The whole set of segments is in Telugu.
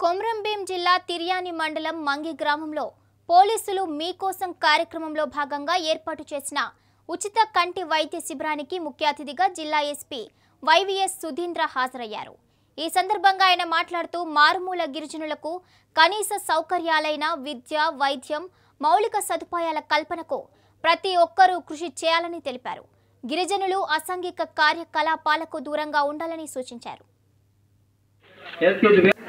కొమ్రంభీం జిల్లా తిర్యాని మండలం మంగి గ్రామంలో పోలీసులు మీకోసం కార్యక్రమంలో భాగంగా ఏర్పాటు చేసిన ఉచిత కంటి వైద్య శిబిరానికి ముఖ్య అతిథిగా జిల్లా ఎస్పీ వైవిఎస్ సుధీంద్ర హాజరయ్యారు ఈ సందర్భంగా ఆయన మాట్లాడుతూ మారుమూల గిరిజనులకు కనీస సౌకర్యాలైన విద్య వైద్యం మౌలిక సదుపాయాల కల్పనకు ప్రతి ఒక్కరూ కృషి చేయాలని తెలిపారు గిరిజనులు అసాంఘిక కార్యకలాపాలకు దూరంగా ఉండాలని సూచించారు ఎస్పీ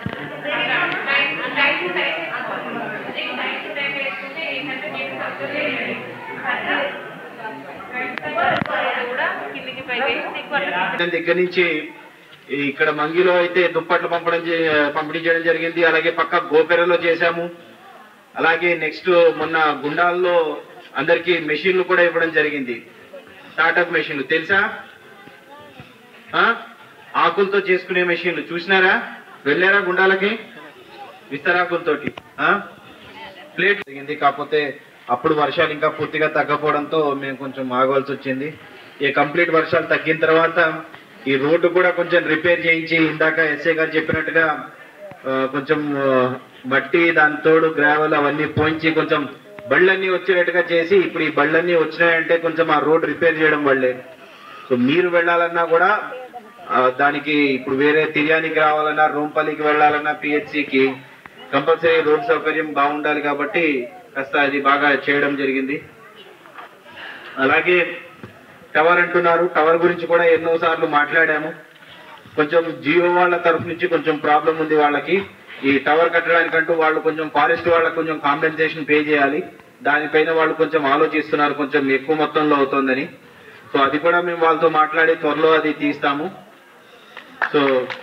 దాని దగ్గర నుంచి ఈ ఇక్కడ మంగిలో అయితే దుప్పట్లు పంపడం చే- పంపిణీ చేయడం జరిగింది అలాగే పక్క గోపెరలో చేశాము అలాగే నెక్స్ట్ మొన్న గుండాల్లో అందరికి మెషిన్లు కూడా ఇవ్వడం జరిగింది స్టార్టప్ మెషిన్లు తెలుసా ఆ? ఆకులతో చేసుకునే మెషిన్లు చూసినారా వెళ్ళారా గుండాలకి విస్తరాకులతోటి ఆ? ప్లేట్ జరిగింది కాకపోతే అప్పుడు వర్షాలు ఇంకా పూర్తిగా తగ్గపోవడంతో మేము కొంచెం ఆగవలసి వచ్చింది ఈ కంప్లీట్ వర్షాలు తగ్గిన తర్వాత ఈ రోడ్డు కూడా కొంచెం రిపేర్ చేయించి ఇందాక ఎస్ఐ గారు చెప్పినట్టుగా ఆ, కొంచెం ఆ, మట్టి దాని తోడు గ్రావెల్ అవన్నీ పోయించి కొంచెం బళ్ళన్నీ వచ్చేటట్టుగా చేసి ఇప్పుడు ఈ బళ్ళన్నీ వచ్చినాయంటే కొంచెం ఆ రోడ్ రిపేర్ చేయడం వల్లే సో మీరు వెళ్ళాలన్నా కూడా ఆ, దానికి ఇప్పుడు వేరే తిర్యానికి రావాలన్నా రోంపల్లికి వెళ్ళాలన్నా పిహెచ్సికి కంపల్సరీ రోడ్ సౌకర్యం బాగుండాలి కాబట్టి కాస్త అది బాగా చేయడం జరిగింది అలాగే టవర్ అంటున్నారు టవర్ గురించి కూడా ఎన్నో సార్లు మాట్లాడాము కొంచెం జియో వాళ్ళ తరఫు నుంచి కొంచెం ప్రాబ్లం ఉంది వాళ్ళకి ఈ టవర్ కట్టడానికంటూ వాళ్ళు కొంచెం ఫారెస్ట్ వాళ్ళకి కొంచెం కాంపెన్సేషన్ పే చేయాలి దానిపైన వాళ్ళు కొంచెం ఆలోచిస్తున్నారు కొంచెం ఎక్కువ మొత్తంలో అవుతుందని సో అది కూడా మేము వాళ్ళతో మాట్లాడి త్వరలో అది తీస్తాము సో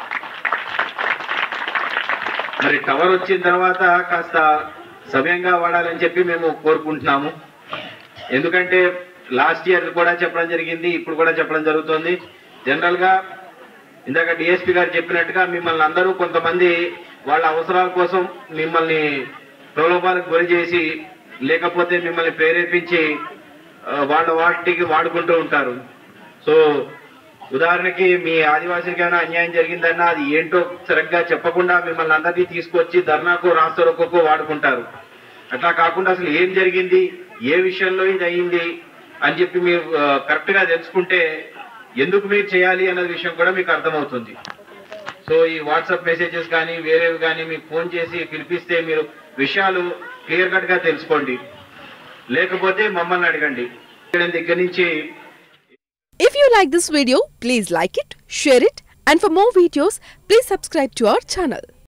మరి టవర్ వచ్చిన తర్వాత కాస్త సమయంగా వాడాలని చెప్పి మేము కోరుకుంటున్నాము ఎందుకంటే లాస్ట్ ఇయర్ కూడా చెప్పడం జరిగింది ఇప్పుడు కూడా చెప్పడం జరుగుతుంది జనరల్ గా ఇందాక డిఎస్పీ గారు చెప్పినట్టుగా మిమ్మల్ని అందరూ కొంతమంది వాళ్ళ అవసరాల కోసం మిమ్మల్ని ప్రలోభాలకు గురి చేసి లేకపోతే మిమ్మల్ని ప్రేరేపించి ఆ, వాళ్ళ వాటికి వాడుకుంటూ ఉంటారు సో ఉదాహరణకి మీ ఆదివాసీకి ఏమైనా అన్యాయం జరిగిందన్నా అది ఏంటో సరిగ్గా చెప్పకుండా మిమ్మల్ని అందరినీ తీసుకొచ్చి ధర్నాకు రాష్ట్రకొకో వాడుకుంటారు అట్లా కాకుండా అసలు ఏం జరిగింది ఏ విషయంలో ఇది అయ్యింది అని చెప్పి మీరు కరెక్ట్ గా తెలుసుకుంటే ఎందుకు మీరు చేయాలి అన్న విషయం కూడా మీకు అర్థమవుతుంది సో ఈ వాట్సాప్ మెసేజెస్ కానీ వేరేవి కానీ మీకు ఫోన్ చేసి పిలిపిస్తే మీరు విషయాలు క్లియర్ కట్ గా తెలుసుకోండి లేకపోతే మమ్మల్ని అడగండి ఇక్కడ దగ్గర నుంచి If you like this video, please like it, share it, and for more videos, please subscribe to our channel.